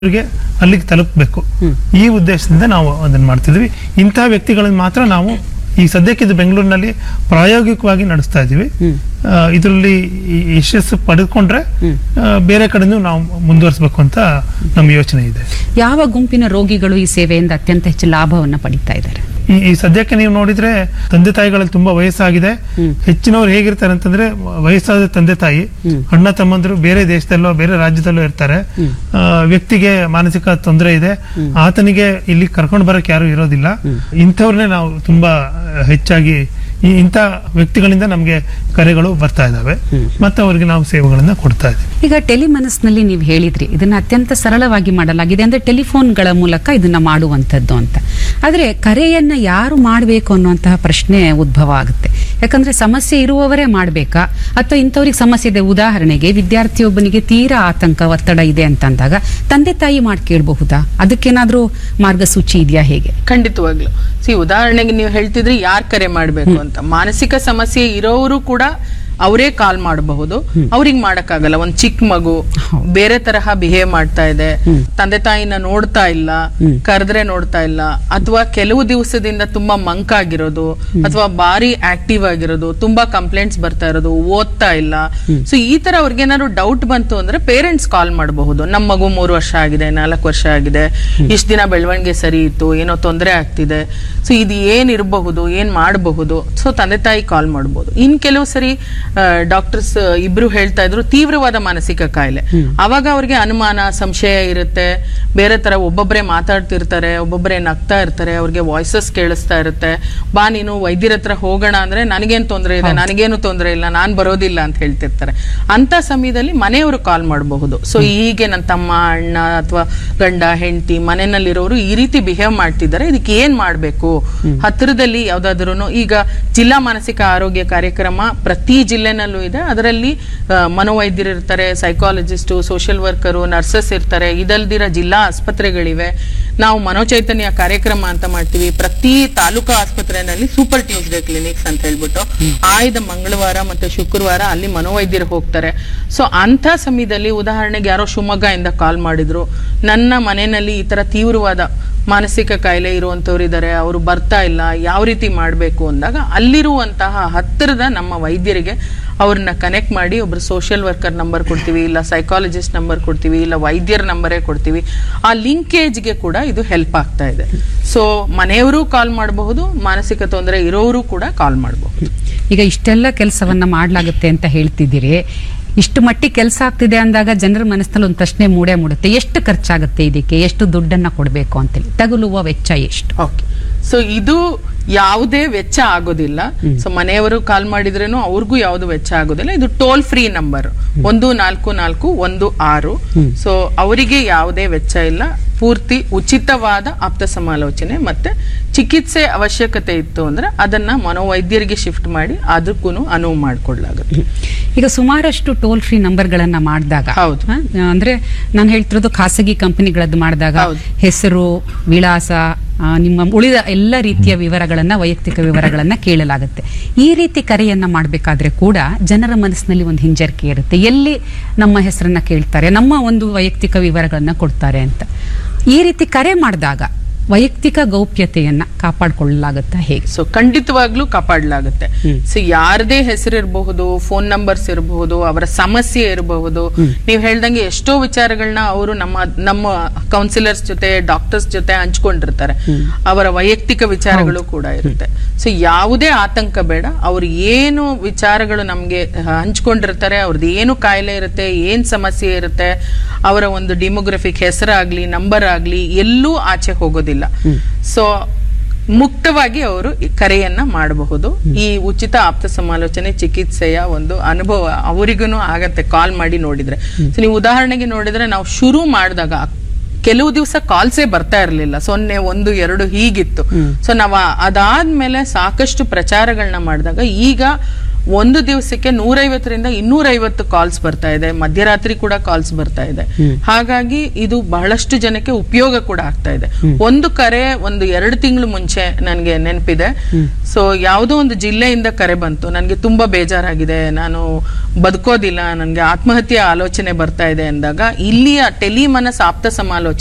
ಅವರಿಗೆ ಅಲ್ಲಿಗೆ ತಲುಪಬೇಕು ಈ ಉದ್ದೇಶದಿಂದ ನಾವು ಅದನ್ನ ಮಾಡ್ತಿದ್ವಿ ಇಂತಹ ವ್ಯಕ್ತಿಗಳನ್ನ ಮಾತ್ರ ನಾವು ಈ ಸದ್ಯಕ್ಕೆ ಇದು ಬೆಂಗಳೂರಿನಲ್ಲಿ ಪ್ರಾಯೋಗಿಕವಾಗಿ ನಡೆಸ್ತಾ ಇದ್ದೀವಿ ಇದರಲ್ಲಿ ಯಶಸ್ಸು ಪಡೆದುಕೊಂಡ್ರೆ ಆ, ಬೇರೆ ಕಡೆನೂ ನಾವು ಮುಂದುವರಿಸಬೇಕು ಅಂತ ನಮ್ಮ ಯೋಚನೆ ಇದೆ ಯಾವ ಗುಂಪಿನ ರೋಗಿಗಳು ಈ ಸೇವೆಯಿಂದ ಅತ್ಯಂತ ಹೆಚ್ಚು ಲಾಭವನ್ನ ಪಡಿತಾ ಇದ್ದಾರೆ ಈ ಈ ಸದ್ಯಕ್ಕೆ ನೀವು ನೋಡಿದ್ರೆ ತಂದೆ ತಾಯಿಗಳಲ್ಲಿ ತುಂಬಾ ವಯಸ್ಸಾಗಿದೆ ಹೆಚ್ಚಿನವ್ರು ಹೇಗಿರ್ತಾರೆ ಅಂತಂದ್ರೆ ವಯಸ್ಸಾದ ತಂದೆ ತಾಯಿ ಅಣ್ಣ ತಮ್ಮಂದ್ರು ಬೇರೆ ದೇಶದಲ್ಲೋ ಬೇರೆ ರಾಜ್ಯದಲ್ಲೋ ಇರ್ತಾರೆ ಆ, ವ್ಯಕ್ತಿಗೆ ಮಾನಸಿಕ ತೊಂದರೆ ಇದೆ ಆತನಿಗೆ ಇಲ್ಲಿ ಕರ್ಕೊಂಡು ಬರಕ್ ಯಾರು ಇರೋದಿಲ್ಲ ಇಂಥವ್ರನ್ನೇ ನಾವು ತುಂಬಾ ಆ, ಹೆಚ್ಚಾಗಿ ಈ ಇಂಥ ವ್ಯಕ್ತಿಗಳಿಂದ ನಮಗೆ ಕರೆಗಳು ಬರ್ತಾ ಇದ್ದಾವೆ ಮತ್ತೆ ಅವರಿಗೆ ನಾವು ಸೇವೆಗಳನ್ನ ಕೊಡ್ತಾ ಇದ್ದೀವಿ ಈಗ ಟೆಲಿಮನಸ್ನಲ್ಲಿ ನೀವು ಹೇಳಿದ್ರಿ ಇದನ್ನ ಅತ್ಯಂತ ಸರಳವಾಗಿ ಮಾಡಲಾಗಿದೆ ಅಂದ್ರೆ ಟೆಲಿಫೋನ್ಗಳ ಮೂಲಕ ಇದನ್ನ ಮಾಡುವಂಥದ್ದು ಅಂತ ಆದ್ರೆ ಕರೆಯನ್ನ ಯಾರು ಮಾಡಬೇಕು ಅನ್ನುವಂತಹ ಪ್ರಶ್ನೆ ಉದ್ಭವ ಆಗುತ್ತೆ ಯಾಕಂದ್ರೆ ಸಮಸ್ಯೆ ಇರುವವರೇ ಮಾಡಬೇಕಾ ಅಥವಾ ಇಂಥವ್ರಿಗೆ ಸಮಸ್ಯೆ ಇದೆ ಉದಾಹರಣೆಗೆ ವಿದ್ಯಾರ್ಥಿಯೊಬ್ಬನಿಗೆ ತೀರಾ ಆತಂಕ ಒತ್ತಡ ಇದೆ ಅಂತಂದಾಗ ತಂದೆ ತಾಯಿ ಮಾಡಿ ಕೇಳಬಹುದಾ ಅದಕ್ಕೇನಾದ್ರೂ ಮಾರ್ಗಸೂಚಿ ಇದೆಯಾ ಹೇಗೆ ಖಂಡಿತವಾಗ್ಲು ಸಿ ಉದಾಹರಣೆಗೆ ನೀವು ಹೇಳ್ತಿದ್ರಿ ಯಾರ್ ಕರೆ ಮಾಡ್ಬೇಕು ಅಂತ ಮಾನಸಿಕ ಸಮಸ್ಯೆ ಇರೋರು ಕೂಡ ಅವರೇ ಕಾಲ್ ಮಾಡಬಹುದು ಅವ್ರಿಗೆ ಮಾಡಕ್ಕಾಗಲ್ಲ ಒಂದ್ ಚಿಕ್ಕ ಮಗು ಬೇರೆ ತರಹ ಬಿಹೇವ್ ಮಾಡ್ತಾ ಇದೆ ತಂದೆ ತಾಯಿನ ನೋಡ್ತಾ ಇಲ್ಲ ಕರೆದ್ರೆ ನೋಡ್ತಾ ಇಲ್ಲ ಅಥವಾ ಕೆಲವು ದಿವಸದಿಂದ ತುಂಬಾ ಮಂಕ್ ಆಗಿರೋದು ಅಥವಾ ಬಾರಿ ಆಕ್ಟಿವ್ ಆಗಿರೋದು ತುಂಬಾ ಕಂಪ್ಲೇಂಟ್ಸ್ ಬರ್ತಾ ಇರೋದು ಓದ್ತಾ ಇಲ್ಲ ಸೊ ಈ ತರ ಅವ್ರಿಗೆ ಏನಾದ್ರು ಡೌಟ್ ಬಂತು ಅಂದ್ರೆ ಪೇರೆಂಟ್ಸ್ ಕಾಲ್ ಮಾಡಬಹುದು ನಮ್ಮ ಮಗು ಮೂರು ವರ್ಷ ಆಗಿದೆ ನಾಲ್ಕು ವರ್ಷ ಆಗಿದೆ ಇಷ್ಟ ದಿನ ಬೆಳವಣಿಗೆ ಸರಿ ಇತ್ತು ಏನೋ ತೊಂದರೆ ಆಗ್ತಿದೆ ಸೊ ಇದು ಏನ್ ಇರಬಹುದು ಏನ್ ಮಾಡಬಹುದು ಸೊ ತಂದೆ ತಾಯಿ ಕಾಲ್ ಮಾಡಬಹುದು ಇನ್ ಕೆಲವು ಸರಿ ಡಾಕ್ಟರ್ಸ್ ಇಬ್ರು ಹೇಳ್ತಾ ಇದ್ರು ತೀವ್ರವಾದ ಮಾನಸಿಕ ಕಾಯಿಲೆ ಅವಾಗ ಅವ್ರಿಗೆ ಅನುಮಾನ ಸಂಶಯ ಇರುತ್ತೆ ಬೇರೆ ತರ ಒಬ್ಬೊಬ್ಬರೇ ಮಾತಾಡ್ತಿರ್ತಾರೆ ಒಬ್ಬೊಬ್ಬರೇ ನಗ್ತಾ ಇರ್ತಾರೆ ಅವ್ರಿಗೆ ವಾಯ್ಸಸ್ ಕೇಳಿಸ್ತಾ ಇರುತ್ತೆ ಬಾ ನೀನು ವೈದ್ಯರ ಹತ್ರ ಹೋಗೋಣ ಅಂದ್ರೆ ನನಗೇನ್ ತೊಂದರೆ ಇದೆ ನನಗೇನು ತೊಂದರೆ ಇಲ್ಲ ನಾನ್ ಬರೋದಿಲ್ಲ ಅಂತ ಹೇಳ್ತಿರ್ತಾರೆ ಅಂತ ಸಮಯದಲ್ಲಿ ಮನೆಯವರು ಕಾಲ್ ಮಾಡಬಹುದು ಸೊ ಹೀಗೆ ನನ್ನ ತಮ್ಮ ಅಣ್ಣ ಅಥವಾ ಗಂಡ ಹೆಂಡತಿ ಮನೆಯಲ್ಲಿರೋರು ಈ ರೀತಿ ಬಿಹೇವ್ ಮಾಡ್ತಿದ್ದಾರೆ ಇದಕ್ಕೆ ಏನ್ ಮಾಡ್ಬೇಕು ಹತ್ತಿರದಲ್ಲಿ ಯಾವ್ದಾದ್ರು ಈಗ ಜಿಲ್ಲಾ ಮಾನಸಿಕ ಆರೋಗ್ಯ ಕಾರ್ಯಕ್ರಮ ಪ್ರತಿ ಜಿಲ್ಲೆನಲ್ಲೂ ಇದೆ ಅದರಲ್ಲಿ ಆ, ಮನೋವೈದ್ಯರು ಇರ್ತಾರೆ ಸೈಕಾಲಜಿಸ್ಟು ಸೋಷಿಯಲ್ ವರ್ಕರು ನರ್ಸಸ್ ಇರ್ತಾರೆ ಇದಲ್ದಿರ ಜಿಲ್ಲಾ ಆಸ್ಪತ್ರೆಗಳಿವೆ ನಾವು ಮನೋಚೈತನ್ಯ ಕಾರ್ಯಕ್ರಮ ಅಂತ ಮಾಡ್ತೀವಿ ಪ್ರತಿ ತಾಲೂಕು ಆಸ್ಪತ್ರೆಯಲ್ಲಿ ಸೂಪರ್ ಟ್ಯೂಸ್ಡೇ ಕ್ಲಿನಿಕ್ಸ್ ಅಂತ ಹೇಳ್ಬಿಟ್ಟು ಆಯ್ದ ಮಂಗಳವಾರ ಮತ್ತೆ ಶುಕ್ರವಾರ ಅಲ್ಲಿ ಮನೋವೈದ್ಯರು ಹೋಗ್ತಾರೆ ಸೊ ಅಂತ ಸಮಯದಲ್ಲಿ ಉದಾಹರಣೆಗೆ ಯಾರೋ ಶಿವಮೊಗ್ಗದಿಂದ ಕಾಲ್ ಮಾಡಿದ್ರು ನನ್ನ ಮನೆಯಲ್ಲಿ ಈ ತರ ತೀವ್ರವಾದ ಮಾನಸಿಕ ಕಾಯಿಲೆ ಇರುವಂತವ್ರು ಇದ್ದಾರೆ ಅವರು ಬರ್ತಾ ಇಲ್ಲ ಯಾವ ರೀತಿ ಮಾಡಬೇಕು ಅಂದಾಗ ಅಲ್ಲಿರುವಂತಹ ಹತ್ತಿರದ ನಮ್ಮ ವೈದ್ಯರಿಗೆ ಅವ್ರನ್ನ ಕನೆಕ್ಟ್ ಮಾಡಿ ಒಬ್ರು ಸೋಷಿಯಲ್ ವರ್ಕರ್ ನಂಬರ್ ಕೊಡ್ತೀವಿ ಇಲ್ಲ ಸೈಕಾಲಜಿಸ್ಟ್ ನಂಬರ್ ಕೊಡ್ತೀವಿ ಇಲ್ಲ ವೈದ್ಯರ ನಂಬರೇ ಕೊಡ್ತೀವಿ ಆ ಲಿಂಕೇಜ್ಗೆ ಕೂಡ ಇದು ಹೆಲ್ಪ್ ಆಗ್ತಾ ಇದೆ ಸೊ ಮನೆಯವರು ಕಾಲ್ ಮಾಡಬಹುದು ಮಾನಸಿಕ ತೊಂದರೆ ಇರೋರು ಕೂಡ ಕಾಲ್ ಮಾಡಬಹುದು ಈಗ ಇಷ್ಟೆಲ್ಲ ಕೆಲಸವನ್ನ ಮಾಡ್ಲಾಗುತ್ತೆ ಅಂತ ಹೇಳ್ತಿದ್ದೀರಿ ಇಷ್ಟು ಮಟ್ಟಿಗೆ ಕೆಲಸ ಆಗ್ತಿದೆ ಅಂದಾಗ ಜನರ ಮನಸ್ಸಿನಲ್ಲಿ ಒಂದು ಪ್ರಶ್ನೆ ಮೂಡೇ ಮೂಡುತ್ತೆ ಎಷ್ಟು ಖರ್ಚಾಗುತ್ತೆ ಇದಕ್ಕೆ ಎಷ್ಟು ದುಡ್ಡನ್ನ ಕೊಡಬೇಕು ಅಂತೇಳಿ ತಗುಲುವ ವೆಚ್ಚ ಎಷ್ಟು ಓಕೆ ಸೊ ಇದು ಯಾವುದೇ ವೆಚ್ಚ ಆಗೋದಿಲ್ಲ ಸೊ ಮನೆಯವರು ಕಾಲ್ ಮಾಡಿದ್ರೇನು ಅವ್ರಿಗೂ ಯಾವುದು ವೆಚ್ಚ ಆಗೋದಿಲ್ಲ ಇದು ಟೋಲ್ ಫ್ರೀ ನಂಬರ್ ಒಂದು ನಾಲ್ಕು ನಾಲ್ಕು ಒಂದು ಆರು ಸೊ ಅವರಿಗೆ ಯಾವುದೇ ವೆಚ್ಚ ಇಲ್ಲ ಪೂರ್ತಿ ಉಚಿತವಾದ ಆಪ್ತ ಸಮಾಲೋಚನೆ ಮತ್ತೆ ಚಿಕಿತ್ಸೆ ಅವಶ್ಯಕತೆ ಇತ್ತು ಅಂದ್ರೆ ಅದನ್ನ ಮನೋವೈದ್ಯರಿಗೆ ಶಿಫ್ಟ್ ಮಾಡಿ ಅದಕ್ಕೂ ಅನುವು ಮಾಡಿಕೊಡ್ಲಾಗುತ್ತೆ ಈಗ ಸುಮಾರಷ್ಟು ಟೋಲ್ ಫ್ರೀ ನಂಬರ್ಗಳನ್ನ ಮಾಡಿದಾಗ ಹೌದು. ಅಂದ್ರೆ ನಾನು ಹೇಳ್ತಿರೋದು ಖಾಸಗಿ ಕಂಪನಿಗಳದ್ದು ಮಾಡಿದಾಗ ಹೌದು. ಹೆಸರು ವಿಳಾಸ ಆ, ನಿಮ್ಮ ಉಳಿದ ಎಲ್ಲ ರೀತಿಯ ವಿವರಗಳನ್ನ ವೈಯಕ್ತಿಕ ವಿವರಗಳನ್ನ ಕೇಳಲಾಗುತ್ತೆ ಈ ರೀತಿ ಕರೆಯನ್ನ ಮಾಡಬೇಕಾದ್ರೆ ಕೂಡ ಜನರ ಮನಸ್ಸಿನಲ್ಲಿ ಒಂದು ಹಿಂಜರಿಕೆ ಇರುತ್ತೆ ಎಲ್ಲಿ ನಮ್ಮ ಹೆಸರನ್ನ ಕೇಳ್ತಾರೆ ನಮ್ಮ ಒಂದು ವೈಯಕ್ತಿಕ ವಿವರಗಳನ್ನ ಕೊಡ್ತಾರೆ ಅಂತ ಈ ರೀತಿ ಕರೆ ಮಾಡಿದಾಗ ವೈಯಕ್ತಿಕ ಗೌಪ್ಯತೆಯನ್ನ ಕಾಪಾಡಿಕೊಳ್ಳಲಾಗುತ್ತಾ ಹೇಗೆ ಸೊ ಖಂಡಿತವಾಗ್ಲೂ ಕಾಪಾಡಲಾಗುತ್ತೆ ಸೊ ಯಾರದೇ ಹೆಸರಿರಬಹುದು ಫೋನ್ ನಂಬರ್ಸ್ ಇರಬಹುದು ಅವರ ಸಮಸ್ಯೆ ಇರಬಹುದು ನೀವು ಹೇಳ್ದಂಗೆ ಎಷ್ಟೋ ವಿಚಾರಗಳನ್ನ ಅವರು ನಮ್ಮ ನಮ್ಮ ಕೌನ್ಸಿಲರ್ಸ್ ಜೊತೆ ಡಾಕ್ಟರ್ಸ್ ಜೊತೆ ಹಂಚ್ಕೊಂಡಿರ್ತಾರೆ ಅವರ ವೈಯಕ್ತಿಕ ವಿಚಾರಗಳು ಕೂಡ ಇರುತ್ತೆ ಸೊ ಯಾವುದೇ ಆತಂಕ ಬೇಡ ಅವ್ರು ಏನು ವಿಚಾರಗಳು ನಮ್ಗೆ ಹಂಚ್ಕೊಂಡಿರ್ತಾರೆ ಅವ್ರದ್ದು ಏನು ಕಾಯಿಲೆ ಇರುತ್ತೆ ಏನ್ ಸಮಸ್ಯೆ ಇರುತ್ತೆ ಅವರ ಒಂದು ಡಿಮೋಗ್ರಫಿಕ್ ಹೆಸರಾಗ್ಲಿ ನಂಬರ್ ಆಗ್ಲಿ ಎಲ್ಲೂ ಆಚೆ ಹೋಗೋದಿಲ್ಲ ಸೊ ಮುಕ್ತವಾಗಿ ಅವರು ಈ ಕರೆಯನ್ನ ಮಾಡಬಹುದು ಈ ಉಚಿತ ಆಪ್ತ ಸಮಾಲೋಚನೆ ಚಿಕಿತ್ಸೆಯ ಒಂದು ಅನುಭವ ಅವರಿಗೂ ಆಗತ್ತೆ ಕಾಲ್ ಮಾಡಿ ನೋಡಿದ್ರೆ ಸೊ ನೀವು ಉದಾಹರಣೆಗೆ ನೋಡಿದ್ರೆ ನಾವು ಶುರು ಮಾಡಿದಾಗ ಕೆಲವು ದಿವಸ ಕಾಲ್ಸೇ ಬರ್ತಾ ಇರಲಿಲ್ಲ ಸೊನ್ನೆ ಒಂದು ಎರಡು ಹೀಗಿತ್ತು ಸೊ ನಾವು ಅದಾದ್ಮೇಲೆ ಸಾಕಷ್ಟು ಪ್ರಚಾರಗಳನ್ನ ಮಾಡಿದಾಗ ಈಗ ಒಂದು ದಿವಸಕ್ಕೆ ನೂರೈವತ್ತರಿಂದ ಇನ್ನೂರೈವತ್ತು ಕಾಲ್ಸ್ ಬರ್ತಾ ಇದೆ ಮಧ್ಯರಾತ್ರಿ ಕೂಡ ಕಾಲ್ಸ್ ಬರ್ತಾ ಇದೆ ಹಾಗಾಗಿ ಇದು ಬಹಳಷ್ಟು ಜನಕ್ಕೆ ಉಪಯೋಗ ಕೂಡ ಆಗ್ತಾ ಇದೆ ಒಂದು ಕರೆ ಒಂದು ಎರಡು ತಿಂಗಳು ಮುಂಚೆ ನನಗೆ ನೆನಪಿದೆ ಸೊ ಯಾವುದೋ ಒಂದು ಜಿಲ್ಲೆಯಿಂದ ಕರೆ ಬಂತು ನನಗೆ ತುಂಬಾ ಬೇಜಾರಾಗಿದೆ ನಾನು ಬದುಕೋದಿಲ್ಲ ನನಗೆ ಆತ್ಮಹತ್ಯೆ ಆಲೋಚನೆ ಬರ್ತಾ ಇದೆ ಅಂದಾಗ ಇಲ್ಲಿಯ ಟೆಲಿಮನಸ್ ಆಪ್ತ ಸಮಾಲೋಚನೆ